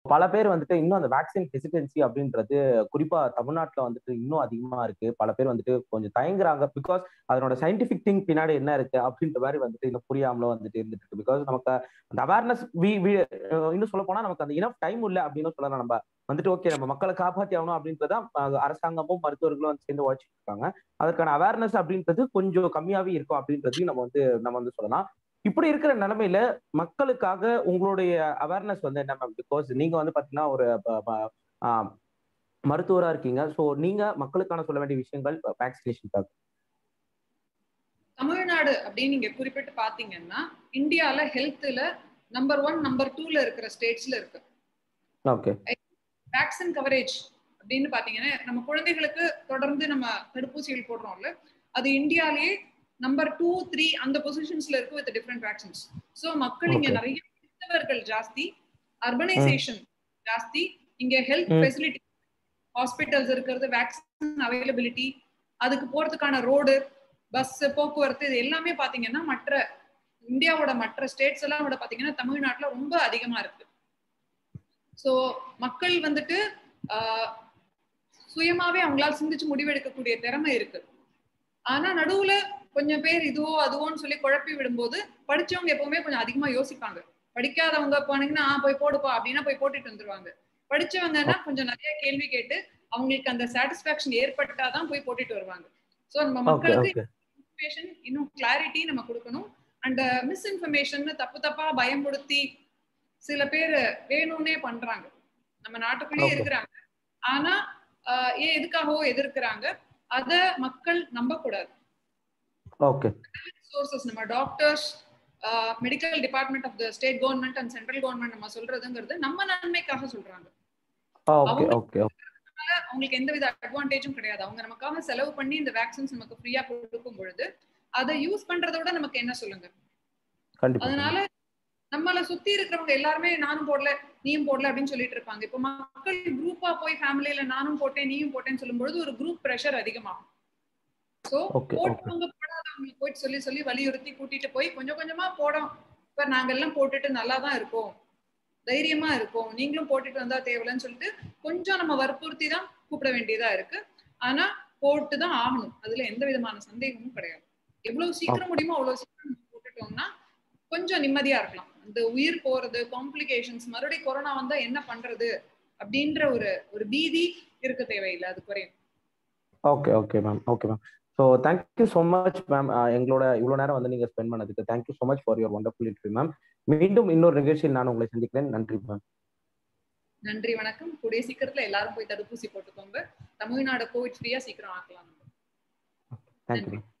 பல பேர் வந்துட்டு இன்னும் அந்த வேக்சின் ஹெசிடென்சி அப்படின்றது குறிப்பா தமிழ்நாட்டுல வந்துட்டு இன்னும் அதிகமா இருக்கு பல பேர் வந்துட்டு கொஞ்சம் தயங்குறாங்க பிகாஸ் அதனோட சயின்டிபிக் திங் பின்னாடி என்ன இருக்கு அப்படின்ற மாதிரி வந்துட்டு இன்னும் புரியாமல வந்துட்டு இருந்துட்டு இருக்கு பிகாஸ் நமக்கு அந்த அவேர்னஸ் இன்னும் சொல்ல போனா நமக்கு அந்த இனஃப் டைம் இல்லை அப்படின்னு சொல்லலாம் நம்ம வந்துட்டு ஓகே நம்ம மக்களை காப்பாற்றி ஆகணும் அப்படின்றதான் அரசாங்கமும் மருத்துவர்களும் வந்து சேர்ந்து உழைச்சிட்டு இருக்காங்க அதற்கான அவேர்னஸ் அப்படின்றது கொஞ்சம் கம்மியாவே இருக்கும் அப்படின்றதையும் நம்ம வந்து நம்ம வந்து சொல்லலாம் இப்படி இருக்கிற நிலைமையில மக்களுக்காக உங்களுடைய அவேர்னஸ் வந்து என்ன மேம் பிகாஸ் நீங்க வந்து பாத்தீங்கன்னா ஒரு மருத்துவரா இருக்கீங்க ஸோ நீங்க மக்களுக்கான சொல்ல வேண்டிய விஷயங்கள் வேக்சினேஷனுக்காக தமிழ்நாடு அப்படின்னு நீங்க குறிப்பிட்டு பாத்தீங்கன்னா இந்தியால ஹெல்த்ல நம்பர் ஒன் நம்பர் டூல இருக்கிற ஸ்டேட்ஸ்ல இருக்கு ஓகே வேக்சின் கவரேஜ் அப்படின்னு பாத்தீங்கன்னா நம்ம குழந்தைகளுக்கு தொடர்ந்து நம்ம தடுப்பூசிகள் போடுறோம்ல அது இந்தியாலேயே நம்பர் டூ த்ரீ அந்த பொசிஷன்ஸ்ல இருக்கு வித் டிஃப்ரெண்ட் வேக்சின்ஸ் ஸோ மக்கள் இங்க நிறைய கிறிஸ்தவர்கள் ஜாஸ்தி அர்பனைசேஷன் ஜாஸ்தி இங்க ஹெல்த் ஃபெசிலிட்டி ஹாஸ்பிட்டல்ஸ் இருக்கிறது வேக்சின் அவைலபிலிட்டி அதுக்கு போறதுக்கான ரோடு பஸ் போக்குவரத்து இது எல்லாமே பாத்தீங்கன்னா மற்ற இந்தியாவோட மற்ற ஸ்டேட்ஸ் எல்லாம் விட பாத்தீங்கன்னா தமிழ்நாட்டுல ரொம்ப அதிகமா இருக்கு ஸோ மக்கள் வந்துட்டு சுயமாவே அவங்களால சிந்திச்சு முடிவெடுக்கக்கூடிய திறமை இருக்கு ஆனா நடுவுல கொஞ்சம் பேர் இதுவோ அதுவோன்னு சொல்லி குழப்பி விடும்போது படிச்சவங்க எப்பவுமே கொஞ்சம் அதிகமா யோசிப்பாங்க படிக்காதவங்க போனீங்கன்னா போய் போடுப்பா அப்படின்னா போய் போட்டுட்டு வந்துருவாங்க படிச்சவங்கன்னா கொஞ்சம் நிறைய கேள்வி கேட்டு அவங்களுக்கு அந்த சாட்டிஸ்பாக்சன் ஏற்பட்டாதான் போய் போட்டுட்டு வருவாங்க ஸோ நம்ம மக்களுக்கு இன்ஃபர்மேஷன் இன்னும் கிளாரிட்டி நம்ம கொடுக்கணும் அண்ட் மிஸ்இன்ஃபர்மேஷன் தப்பு தப்பா பயம்படுத்தி சில பேர் வேணும்னே பண்றாங்க நம்ம நாட்டுக்குள்ளேயே இருக்கிறாங்க ஆனா ஏன் எதுக்காகவோ எதிர்க்கிறாங்க அத மக்கள் நம்ப கூடாது ஓகே சோர்சஸ் நம்ம doctors medical department of the state government and central government நம்ம சொல்றதுங்கிறது நம்ம நன்மைக்காக சொல்றாங்க ஓகே ஓகே அவங்களுக்கு எந்த வித அட்வான்டேஜும் கிடையாது அவங்க நமக்காக செலவு பண்ணி இந்த வேக்சின்ஸ் நமக்கு ஃப்ரீயா கொடுக்கும் பொழுது அதை யூஸ் பண்றத விட நமக்கு என்ன சொல்லுங்க அதனால நம்மள சுத்தி இருக்கிறவங்க எல்லாருமே நானும் போடல நீயும் போடல அப்படின்னு சொல்லிட்டு இருப்பாங்க இப்ப மக்கள் குரூப்பா போய் ஃபேமிலியில நானும் போட்டேன் நீயும் போட்டேன்னு சொல்லும்பொழுது ஒரு குரூப் ப்ரெஷர் அதிகமாகும் சோ போட்டவங்க போடாதவங்க போயிட்டு சொல்லி சொல்லி வலியுறுத்தி கூட்டிட்டு போய் கொஞ்சம் கொஞ்சமா போடும் இப்ப நாங்க எல்லாம் போட்டுட்டு நல்லா தான் இருக்கோம் தைரியமா இருக்கும் நீங்களும் போட்டுட்டு வந்தா தேவையில்லைன்னு சொல்லிட்டு கொஞ்சம் நம்ம வற்புறுத்தி தான் கூப்பிட வேண்டியதா இருக்கு ஆனா போட்டு தான் ஆகணும் அதுல எந்த விதமான சந்தேகமும் கிடையாது எவ்வளவு சீக்கிரம் முடியுமோ அவ்வளவு சீக்கிரம் போட்டுட்டோம்னா கொஞ்சம் நிம்மதியா இருக்கலாம் இந்த உயிர் போறது காம்ப்ளிகேஷன்ஸ் மறுபடியும் கொரோனா வந்தா என்ன பண்றது அப்படின்ற ஒரு ஒரு பீதி இருக்க தேவையில்லை அது குறையும் okay okay ma'am okay ma'am so thank you so much ma'am எங்களோட இவ்வளோ நேரம் வந்து நீங்கள் ஸ்பெண்ட் பண்ணதுக்கு thank you so much for your wonderful interview ma'am மீண்டும் இன்னொரு நிகழ்ச்சியில் நான் உங்களை சந்திக்கிறேன் நன்றி மேம் நன்றி வணக்கம் கூடிய சீக்கிரத்துல எல்லாரும் போய் தடுப்பூசி போட்டுக்கோங்க தமிழ்நாடு கோவிட் ஃப்ரீயா சீக்கிரம் ஆக்கலாம் தேங்க்யூ